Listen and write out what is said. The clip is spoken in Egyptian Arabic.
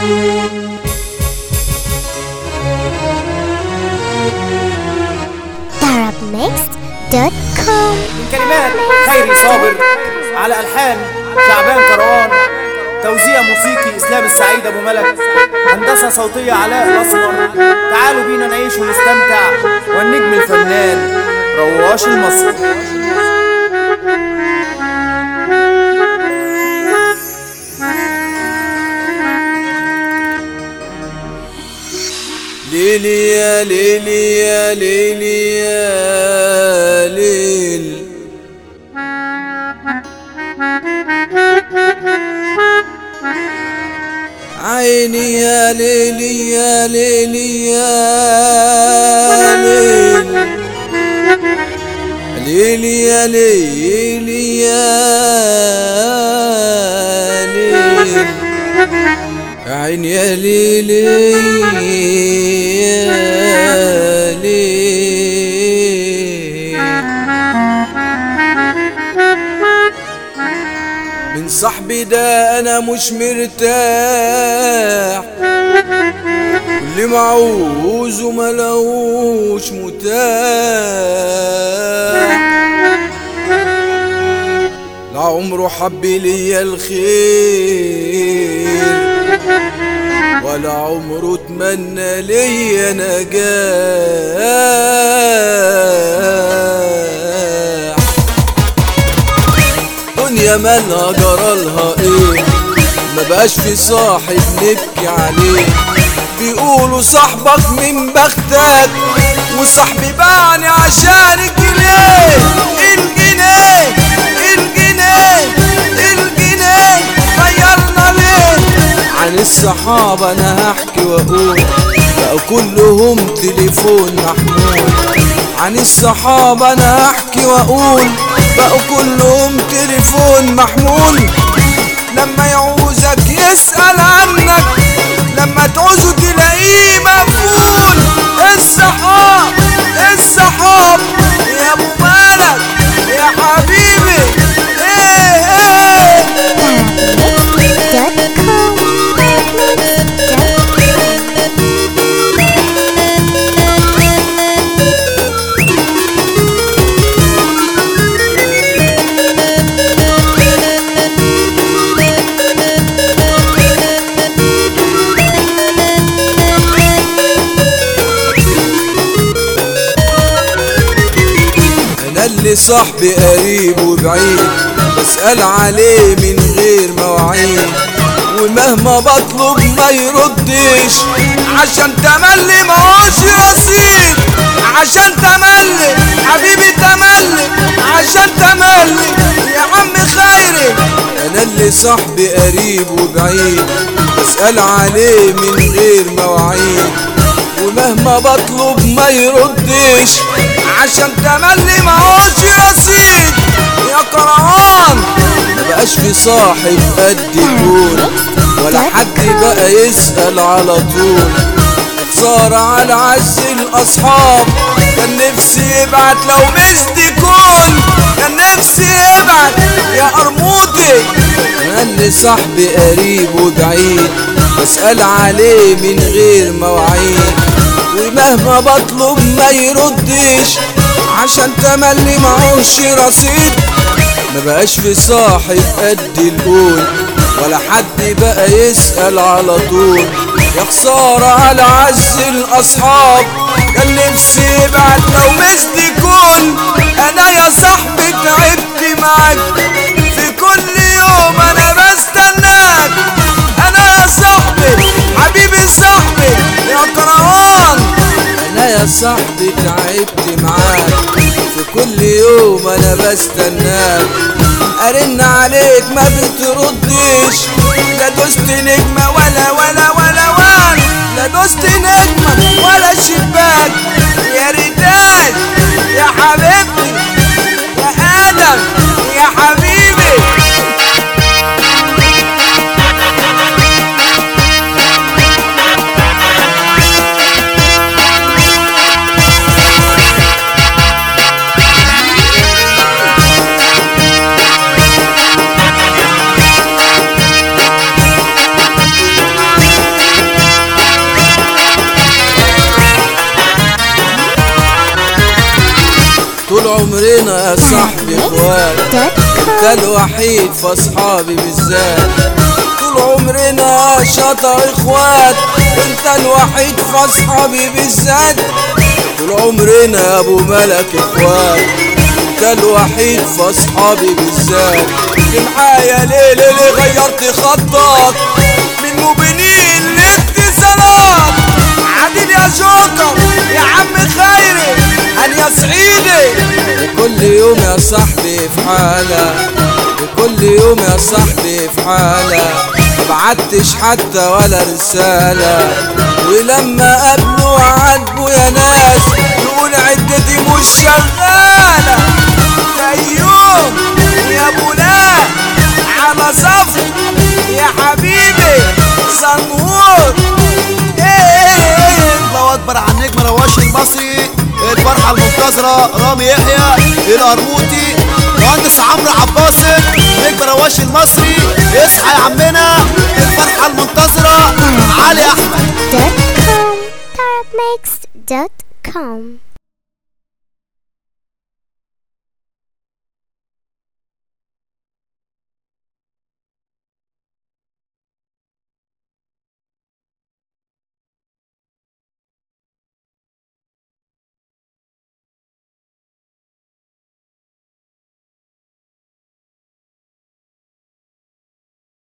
arabmixed.com من كلمات خيري صابر على ألحان شعبان كروان توزيع موسيقي إسلام السعيد أبو ملك هندسة صوتية علاء الأسمر تعالوا بينا نعيش ونستمتع والنجم الفنان رواش المصري ليلي يا ليلي يا ليلي يا ليل عيني يا ليلي يا ليلي يا ليل ليلي يا ليلي يا ليل عين يا ليلي يا ليل من صاحبي ده انا مش مرتاح واللي معوزه ملوش متاح لا عمره حب ليا الخير ولا عمره اتمنى ليا نجاح دنيا مالها جرالها ايه ما بقاش في صاحب نبكي عليه بيقولوا صاحبك من بختك وصاحبي باعني عشان الجنيه الجنيه الجنيه الجنيه غيرنا ليه عن الصحابة انا هحكي واقول بقوا كلهم تليفون محمول عن الصحابة انا هحكي واقول بقوا كلهم تليفون محمول لما يعوزك يسأل عنك لما تعوزه تلاقيه مقفول الصحاب الصحاب يا ابو مالك يا حبيبي ايه ايه انا اللي صاحبي قريب وبعيد بسأل عليه من غير مواعيد ومهما بطلب ما يردش عشان تملي ماهوش رصيد عشان تملي حبيبي تملي عشان تملي يا عم خيري انا اللي صاحبي قريب وبعيد بسأل عليه من غير مواعيد ومهما بطلب ما يردش عشان تملي ماهوش رصيد يا كروان ما بقاش في صاحب قد الجول ولا حد بقى يسأل على طول خسارة على عز الأصحاب كان نفسي يبعت لو مش كون كان نفسي يبعت يا قرموطي أنا اللي صاحبي قريب وبعيد بسأل عليه من غير مواعيد ومهما بطلب ما يردش عشان تملي معوش رصيد ما بقاش في صاحب قد القول ولا حد بقى يسأل على طول يا خسارة على عز الأصحاب كان نفسي يبعت لو مش تكون أنا يا صاحبي تعبت معاك في كل يوم أنا بستناك أنا يا صاحبي حبيبي صاحبي يا كروان أنا يا صاحبي تعبت معاك في كل يوم أنا بستناك أرن عليك ما بتردش لا دوست نجمة ولا ولا ولا ولا لا دوست نجمة ولا شباك يا ريتاش يا حبيبتي يا آدم يا حبيبي عمرنا يا صاحبي اخوات انت الوحيد في اصحابي بالذات طول عمرنا شطر اخوات انت الوحيد في اصحابي بالذات طول عمرنا يا ابو ملك اخوات انت الوحيد في اصحابي بالذات اللي معايا ليه ليه ليه غيرت خطك من مبينين لاتصالات عادل يا جوكر يا عم خيري هن يا سعيدي كل يوم يا صاحبي في حالة كل يوم يا صاحبي في حالة مبعتش حتى ولا رسالة ولما قابله عاتبه يا ناس يقول عدتي مش شغالة فيوم يا بولاد على صفر يا حبيبي صنهور ايه الله اكبر على النجم رواش المصري الفرحه المنتظره رامي يحيى القرموطي مهندس عمرو عباسل نجم رواش المصري اصحى يا عمنا الفرحه المنتظره علي احمد dot com. Arabmix dot com.